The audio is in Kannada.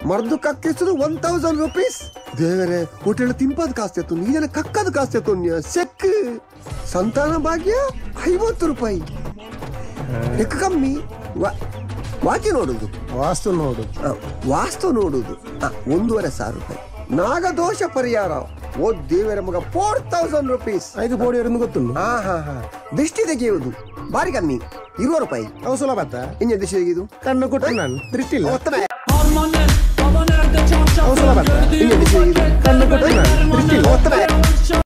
ಮರ್ದು ಕಕ್ಕಿಸುದು ಒನ್ ತೌಸಂಡ್ ರುಪೀಸ್ ದೇವರೇ ಹೋಟೆಲ್ ತಿಂಪದ್ ಕಾಸ್ತಿ ಎತ್ತು ನೀಜನ ಕಕ್ಕದ ಕಾಸ್ತಿ ಎತ್ತು ಸೆಕ್ ಸಂತಾನ ಭಾಗ್ಯ ಐವತ್ತು ರೂಪಾಯಿ ಲೆಕ್ಕ ಕಮ್ಮಿ ವಾ- ವಾಚಿ ನೋಡುದು ವಾಸ್ತು ನೋಡು ಆ, ವಾಸ್ತು ನೋಡುದು ಆ, ಒಂದೂವರೆ ಸಾವಿರ ರೂಪಾಯಿ ನಾಗದೋಷ ಪರಿಹಾರ ಓ ದೇವರ ಮಗ ಫೋರ್ ತೌಸಂಡ್ ರುಪೀಸ್ ಐದು ಕೋಡಿ ಎಂದು ಗೊತ್ತುಂಡು ಹಾ ಹಾ ಹಾ ದೃಷ್ಟಿ ತೆಗೆಯುವುದು ಬಾರಿ ಕಮ್ಮಿ ಇರುವ ರೂಪಾಯಿ ಅವು ಸುಲಭ ಆತ ಇನ್ನು ದೃಷ್ಟಿ ತೆಗೆಯುದು ಕಣ್ಣು ಕೊಟ್ಟು ನಾನು ದೃಷ್ಟಿ ಇಲ್ಲ ಒತ್ತಡ Harmanen, baban nerede çarşaf Olsun ama. Gördüğüm İyi bir şey. paketler Kanını koparma. Dermanı Dürüst değil. Ortada.